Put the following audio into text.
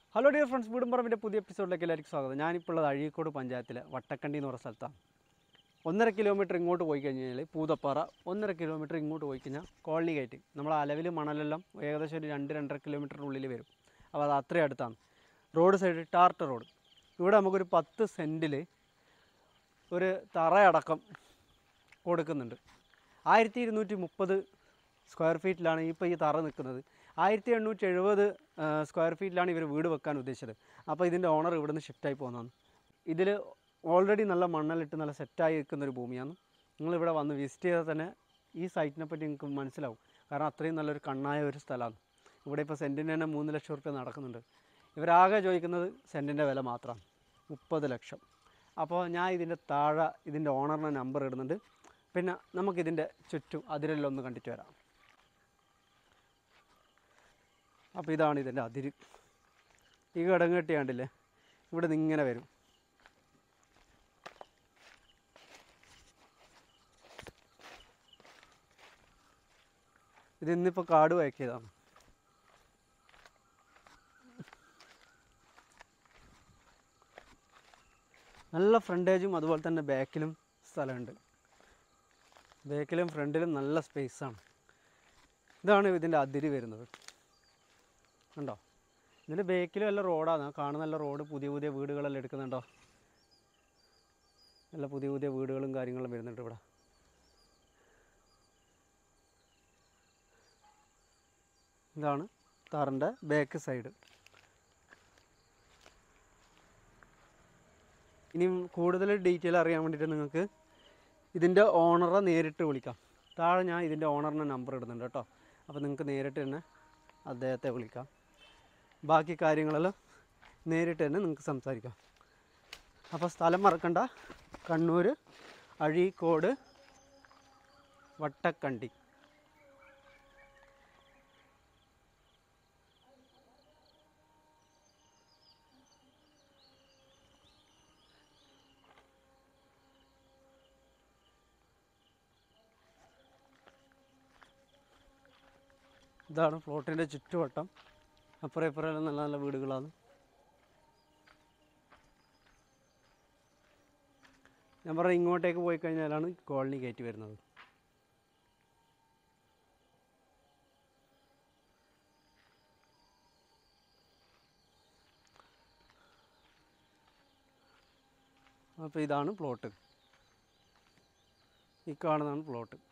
hello dear friends വീടുംപറമ്പിൻ്റെ പുതിയ എപ്പിസോഡിലേക്ക് എല്ലാവർക്കും സ്വാഗതം ഞാനിപ്പോൾ ഉള്ളത് അഴീക്കോട് പഞ്ചായത്തിലെ വട്ടക്കണ്ടി എന്ന് പറഞ്ഞ സ്ഥലത്താണ് ഒന്നര കിലോമീറ്റർ ഇങ്ങോട്ട് പോയി കഴിഞ്ഞ് കഴിഞ്ഞാൽ പൂതപ്പാറ ഒന്നര കിലോമീറ്റർ ഇങ്ങോട്ട് പോയി കഴിഞ്ഞാൽ കോളനി കയറ്റി നമ്മൾ അലവിൽ മണലെല്ലാം ഏകദേശം ഒരു രണ്ട് രണ്ടര കിലോമീറ്ററിനുള്ളിൽ വരും അപ്പോൾ അത് അത്രയും അടുത്താണ് റോഡ് സൈഡ് ടാർട്ട് റോഡ് ഇവിടെ നമുക്കൊരു പത്ത് സെൻറ്റിൽ ഒരു തറയടക്കം കൊടുക്കുന്നുണ്ട് ആയിരത്തി ഇരുന്നൂറ്റി മുപ്പത് സ്ക്വയർ ഫീറ്റിലാണ് ഇപ്പോൾ ഈ തറ നിൽക്കുന്നത് ആയിരത്തി എണ്ണൂറ്റി എഴുപത് സ്ക്വയർ ഫീറ്റിലാണ് ഇവർ വീട് വെക്കാൻ ഉദ്ദേശിച്ചത് അപ്പോൾ ഇതിൻ്റെ ഓണർ ഇവിടെ നിന്ന് ഷിഫ്റ്റായി പോകുന്നതാണ് ഇതിൽ ഓൾറെഡി നല്ല മണ്ണലിട്ട് നല്ല സെറ്റായി നിൽക്കുന്ന ഒരു ഭൂമിയാണ് നിങ്ങളിവിടെ വന്ന് വിസിറ്റ് ചെയ്താൽ തന്നെ ഈ സൈറ്റിനെ പറ്റി നിങ്ങൾക്ക് മനസ്സിലാവും കാരണം അത്രയും നല്ലൊരു കണ്ണായ ഒരു സ്ഥലമാണ് ഇവിടെ ഇപ്പോൾ സെൻറ്റിന് തന്നെ മൂന്ന് ലക്ഷം റുപ്യ നടക്കുന്നുണ്ട് ഇവരാകെ ചോദിക്കുന്നത് സെൻറ്റിൻ്റെ വില മാത്രമാണ് മുപ്പത് ലക്ഷം അപ്പോൾ ഞാൻ ഇതിൻ്റെ താഴെ ഇതിൻ്റെ ഓണറിൻ്റെ നമ്പർ ഇടുന്നുണ്ട് പിന്നെ നമുക്കിതിൻ്റെ ചുറ്റും അതിരെല്ലാം ഒന്ന് കണ്ടിട്ട് വരാം അപ്പോൾ ഇതാണ് ഇതിൻ്റെ അതിര് ഈ കിടങ്ങെട്ടി കണ്ടില്ലേ ഇവിടെ നിന്ന് ഇങ്ങനെ വരും ഇത് ഇന്നിപ്പോൾ കാട് വയക്കിയതാണ് നല്ല ഫ്രണ്ടേജും അതുപോലെ തന്നെ ബാക്കിലും സ്ഥലമുണ്ട് ബാക്കിലും ഫ്രണ്ടിലും നല്ല സ്പേസാണ് ഇതാണ് ഇതിൻ്റെ അതിര് വരുന്നത് കണ്ടോ ഇതിൻ്റെ ബാക്കിലും എല്ലാം റോഡാണ് ആ കാണുന്ന നല്ല റോഡ് പുതിയ പുതിയ വീടുകളെല്ലാം എടുക്കുന്നുണ്ടോ നല്ല പുതിയ പുതിയ വീടുകളും കാര്യങ്ങളും വരുന്നുണ്ട് ഇവിടെ ഇതാണ് താറിൻ്റെ ബാക്ക് സൈഡ് ഇനിയും കൂടുതൽ ഡീറ്റെയിൽ അറിയാൻ വേണ്ടിയിട്ട് നിങ്ങൾക്ക് ഇതിൻ്റെ ഓണറെ നേരിട്ട് വിളിക്കാം താഴെ ഞാൻ ഇതിൻ്റെ ഓണറിൻ്റെ നമ്പർ ഇടുന്നുണ്ട് കേട്ടോ അപ്പോൾ നിങ്ങൾക്ക് നേരിട്ട് തന്നെ അദ്ദേഹത്തെ വിളിക്കാം ബാക്കി കാര്യങ്ങളെല്ലാം നേരിട്ട് തന്നെ നിങ്ങൾക്ക് സംസാരിക്കാം അപ്പോൾ സ്ഥലം മറക്കണ്ട കണ്ണൂർ അഴീക്കോട് വട്ടക്കണ്ടി ഇതാണ് ഫ്ലോട്ടിൻ്റെ ചുറ്റുവട്ടം അപ്പുറം ഇപ്പുറം എല്ലാം നല്ല നല്ല വീടുകളാണ് ഞാൻ പറഞ്ഞ ഇങ്ങോട്ടേക്ക് പോയി കഴിഞ്ഞാലാണ് കോളനി കയറ്റി വരുന്നത് അപ്പോൾ ഇതാണ് പ്ലോട്ട് ഈ കാണുന്നതാണ് പ്ലോട്ട്